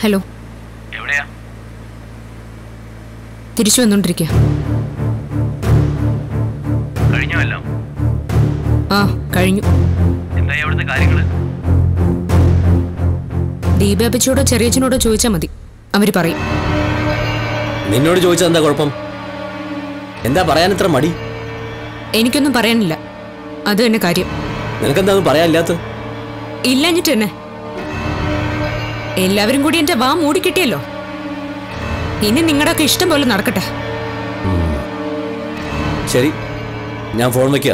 Hello എവിടെയാ തിരിച്ചു വന്നോണ്ടിരിക്കുക കഴിഞ്ഞോ എല്ലാം ആ കഴിഞ്ഞു എന്തായി അവിടുത്തെ കാര്യങ്ങള് ദീപാപ്പച്ചിയോടോ ചെറിയച്ചനോടോ ചോദിച്ചാൽ മതി അവര് പറയും നിന്നോട് ചോദിച്ചത് എന്താ കുഴപ്പം എന്താ പറയാൻ ഇത്ര മടി എനിക്കൊന്നും പറയാനില്ല അത് തന്നെ കാര്യം നിനക്കെന്താ ഒന്നും പറയാനില്ലാത്ത ഇല്ലഞ്ഞിട്ട് തന്നെ എല്ലാവരും കൂടി എന്റെ വാ മൂടിക്കിട്ടിയല്ലോ ഇനി നിങ്ങളുടെയൊക്കെ ഇഷ്ടം പോലെ നടക്കട്ടെ ശരി ഞാൻ ഫോൺ വെക്കുക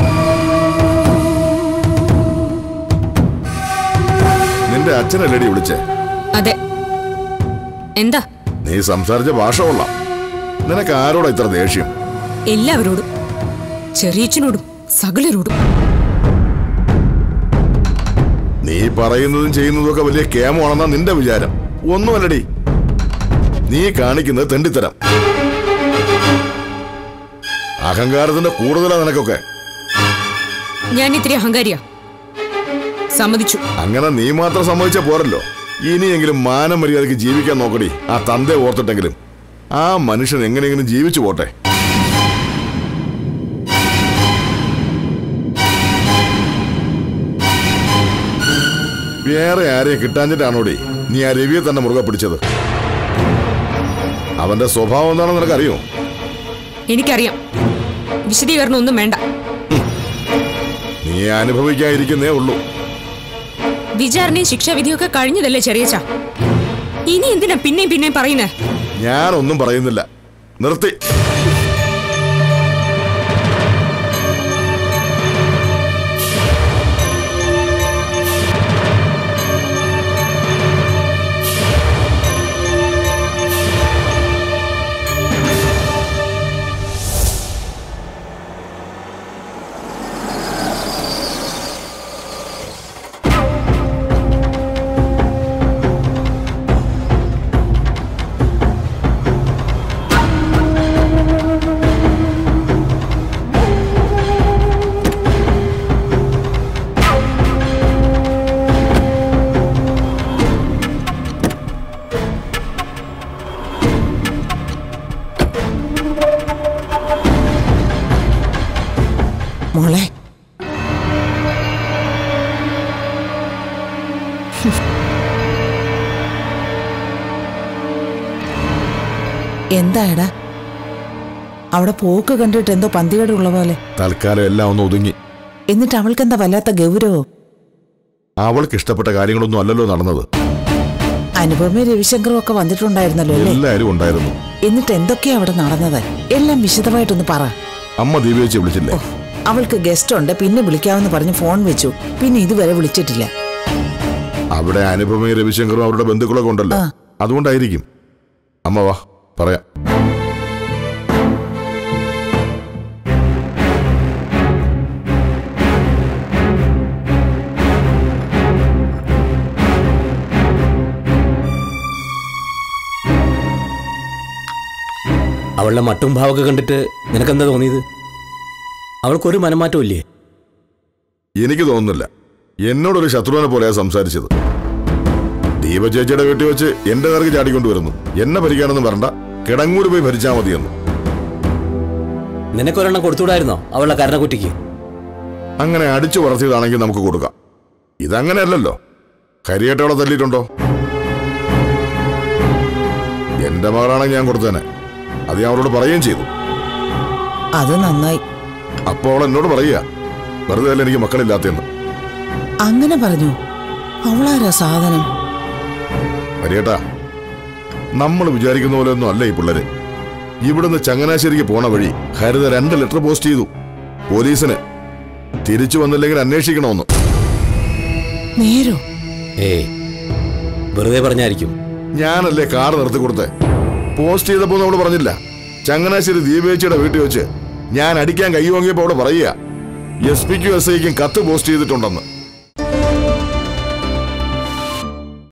നിന്റെ അച്ഛനല്ലേടി വിളിച്ചേ അതെ എന്താ നീ സംസാരിച്ച ഭാഷ കൊള്ളാം നിനക്ക് ആരോടാ ഇത്ര ദേഷ്യം എല്ലാവരോടും ചെറിയച്ചനോടും സകലരോടും നീ പറയുന്നതും ചെയ്യുന്നതും ഒക്കെ വലിയ കേമമാണെന്നാ നിന്റെ വിചാരം ഒന്നുമല്ലടി നീ കാണിക്കുന്നത് തെണ്ടിത്തരം അഹങ്കാരത്തിന്റെ കൂടുതലാ നിനക്കൊക്കെ ഞാൻ ഇത്തിരി അഹങ്കാരിയാ സമ്മതിച്ചു അങ്ങനെ നീ മാത്രം സമ്മതിച്ച പോരല്ലോ ഇനിയെങ്കിലും മാനം മര്യാദയ്ക്ക് ജീവിക്കാൻ നോക്കടി ആ തന്തെ ഓർത്തിട്ടെങ്കിലും ആ മനുഷ്യൻ എങ്ങനെയെങ്കിലും ജീവിച്ചു പോട്ടെ വേറെ ആരെയും കിട്ടാഞ്ഞിട്ടാണോടി നീ ആ രവിയെ തന്നെ മുറുകെ പിടിച്ചത് അവന്റെ സ്വഭാവം എന്താണെന്ന് നിനക്കറിയോ എനിക്കറിയാം വിശദീകരണം ഒന്നും വേണ്ട നീ അനുഭവിക്കാതിരിക്കുന്നേ ഉള്ളൂ വിചാരണയും ശിക്ഷാവിധിയൊക്കെ കഴിഞ്ഞതല്ലേ ചെറിയച്ച ഇനി എന്തിനാ പിന്നെയും പിന്നെയും പറയുന്നേ ഞാനൊന്നും പറയുന്നില്ല നിർത്തി മോളെ എന്തായടാ അവിടെ പോക്ക് കണ്ടിട്ട് എന്തോ പന്തികേടുള്ള പോലെ തൽക്കാലം എല്ലാം ഒന്ന് ഒതുങ്ങി എന്നിട്ട് അവൾക്കെന്താ വല്ലാത്ത ഗൗരവം അവൾക്ക് ഇഷ്ടപ്പെട്ട കാര്യങ്ങളൊന്നും അല്ലല്ലോ നടന്നത് അനുപമ രവിശങ്കറും ഒക്കെ വന്നിട്ടുണ്ടായിരുന്നല്ലോ അല്ലേ എല്ലാരും ഉണ്ടായിരുന്നു എന്നിട്ട് എന്തൊക്കെയാ അവിടെ നടന്നത് എല്ലാം വിശദമായിട്ടൊന്ന് പറ അമ്മ ദീപേച്ചി വിളിച്ചില്ലേ ഓ അവൾക്ക് ഗസ്റ്റ് ഉണ്ട് പിന്നെ വിളിക്കാമെന്ന് പറഞ്ഞ് ഫോൺ വെച്ചു പിന്നെ ഇതുവരെ വിളിച്ചിട്ടില്ല അവിടെ അനുപമയും രവിശങ്കറും അവരുടെ ബന്ധുക്കളൊക്കെ ഉണ്ടല്ലോ ആ. അതുകൊണ്ടായിരിക്കും അമ്മ വാ പറയാം അവളുടെ മട്ടും ഭാവമൊക്കെ കണ്ടിട്ട് നിനക്കെന്താ തോന്നിയത് അവൾക്കൊരു മനമാറ്റവും ഇല്ലേ എനിക്ക് തോന്നുന്നില്ല എന്നോടൊരു ശത്രുവിനെ പോലെയാ സംസാരിച്ചത് ദീപ ചേച്ചിയുടെ വീട്ടിൽ വെച്ച് എന്റെ നേർക്ക് ചാടിക്കൊണ്ടുവരുന്നു എന്നെ ഭരിക്കാനൊന്നും വരണ്ട കിടങ്ങൂര് പോയി ഭരിച്ചാ മതിയെന്ന് നിനക്കൊരെണ്ണം കൊടുത്തുകൂടായിരുന്നോ അവളുടെ കരണക്കുറ്റിക്ക് അങ്ങനെ അടിച്ചു വളർത്തിയതാണെങ്കിൽ നമുക്ക് കൊടുക്കാം ഇതങ്ങനെയല്ലല്ലോ കരിയേട്ടവളെ തല്ലിയിട്ടുണ്ടോ എന്റെ മകളാണെങ്കിൽ ഞാൻ കൊടുത്തേനെ അത് ഞാൻ അവളോട് പറയുകയും ചെയ്തു അത് നന്നായി അപ്പോൾ അവൾ എന്നോട് പറയുക വെറുതെ അല്ല എനിക്ക് മക്കളില്ലാത്തെന്ന് അങ്ങനെ പറഞ്ഞു അവളാരാ സാധനം ഹരിയേട്ടാ നമ്മൾ വിചാരിക്കുന്ന പോലെ ഒന്നും അല്ല ഈ പിള്ളേര് ഇവിടുന്ന് ചങ്ങനാശ്ശേരിക്ക് പോണ വഴി ഹരിത രണ്ട് ലെറ്റർ പോസ്റ്റ് ചെയ്തു പോലീസിന് തിരിച്ചു വന്നില്ലെങ്കിൽ അന്വേഷിക്കണമെന്ന് നേരോ ഏയ് വെറുതെ പറഞ്ഞായിരിക്കും ഞാനല്ലേ കാർ നിർത്തി കൊടുത്തേ പോസ്റ്റ് ചെയ്തപ്പോ അവള് പറഞ്ഞില്ല ചങ്ങനാശ്ശേരി ദീപേച്ചിയുടെ വീട്ടിൽ വെച്ച് ഞാൻ അടിക്കാൻ കൈ വാങ്ങിയപ്പോ അവിടെ പറയുക എസ് പിക്കും എസ് ഐക്കും കത്ത് പോസ്റ്റ് ചെയ്തിട്ടുണ്ടെന്ന്